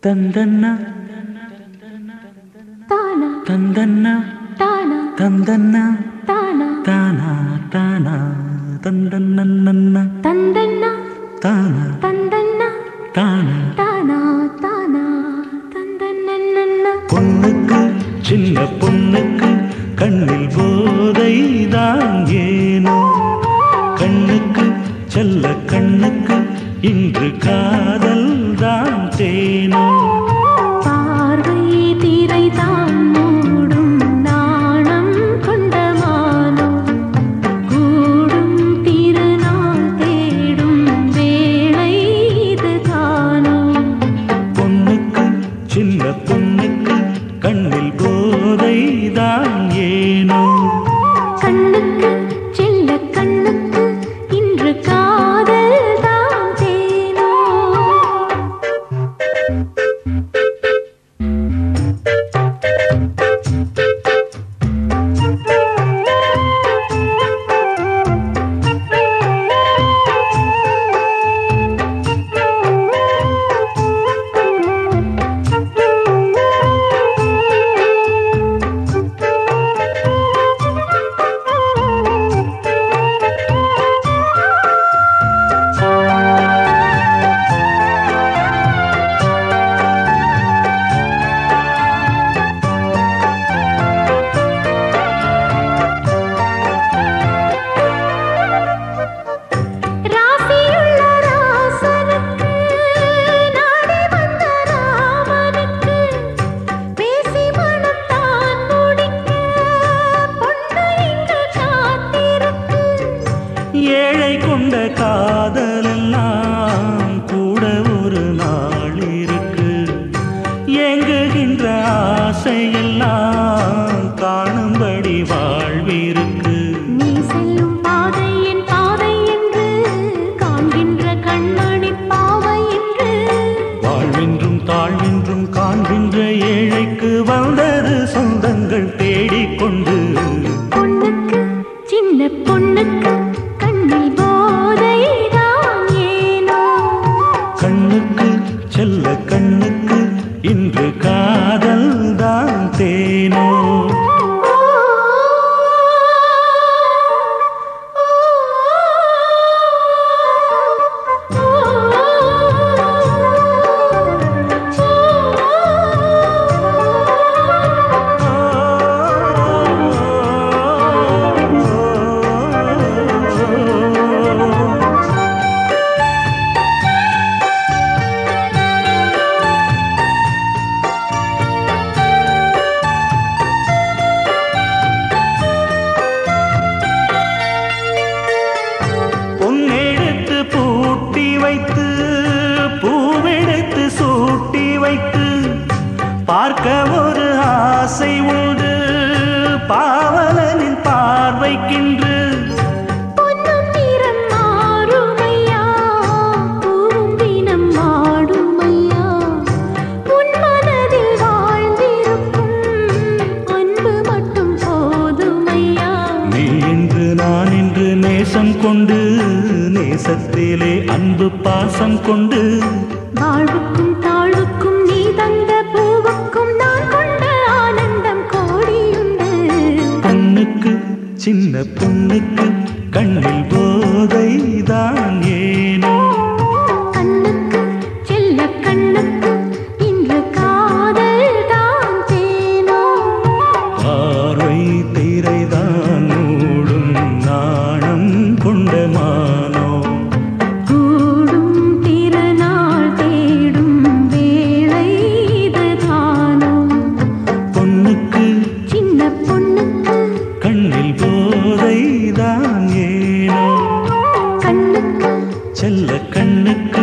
தந்தன்னா தானா தந்தன்னா தானா தந்தன்னா தானா தானா தானா தந்தன்னா தந்தன்னா தானா தந்தன்னா தானா தானா தானா தந்தன்னா பொண்ணுக்கு சின்ன பொண்ணுக்கு கண்ணில் போதை தான் ஏனோ கண்ணுக்கு செல்ல கண்ணுக்கு இன்று காதல் தான் தேனோ பார்வை திரை தான் மூடும் நாணம் கொண்ட மானம் கூடும் திருநாள் தேடும் வேளை இது காணும் பொண்ணுக்கு சின்ன பொண்ணுக்கு கண்ணில் போதை தான் ஏனோ கண்ணுக்கு செல்ல கண்ணுக்கு இன்று காதல் தான் தேனோ ராசியுள்ள ராசனுக்கு நாடி வந்த ராமனுக்கு பேசி மனம் தான் முடிக்க பொண்ணு இங்கு காத்திருக்கு ஏழை கொண்ட காதலெல்லாம் கூட ஒரு நாள் இருக்கு ஏங்குகின்ற ஆசையெல்லாம் காணும்படி வாழ்விருக்கு நீ செல்லும் பாதை என் பாதை என்று காண்கின்ற கண்மணி பாவை என்று வாழ்வென்றும் தாழ்வென்றும் காண்கின்ற ஏழைக்கு வந்தது சொந்தங்கள் தேடிக்கொண்டு பொண்ணுக்கு சின்ன பொண்ணுக்கு கண்ணில் போதை தான் ஏனோ கண்ணுக்கு செல்ல கண்ணுக்கு இன்று காதல் தான் தேனோ பொன்னெடுத்து பூட்டி வைத்து பூவெடுத்து சூட்டி வைத்து பார்க்க ஒரு ஆசை உண்டு பாவலனின் பார்வைக்கின்று பொன்னும் நிறம் மாறுமையா பூவும் தினம் மாடுமையா உன் மனதில் வாழ்ந்திருக்கும் அன்பு மட்டும் போதுமையா நீ என்று நான் என்று நேசம் கொண்டு நேசத்திலே அன்பு பாசம் கொண்டு வாழ்வுக்கும் தாழ்வுக்கும் நீ தந்த பூவுக்கும் நான் கொண்ட ஆனந்தம் கோடியுண்டு பொண்ணுக்கு சின்ன பொண்ணுக்கு கண்ணில் போதை தான் ஏனோ கண்ணுக்கு செல்ல கண்ணுக்கு இன்று காதல் தான் தேனோ பார்வை திரைதான் மூடும் நாணம் கொண்ட மானோ கூடும் திருநாள் தேடும் வேளை இது தானோ பொண்ணுக்கு சின்ன பொண்ணுக்கு கண்ணில் போதை தான் ஏனோ கண்ணுக்கு செல்ல கண்ணுக்கு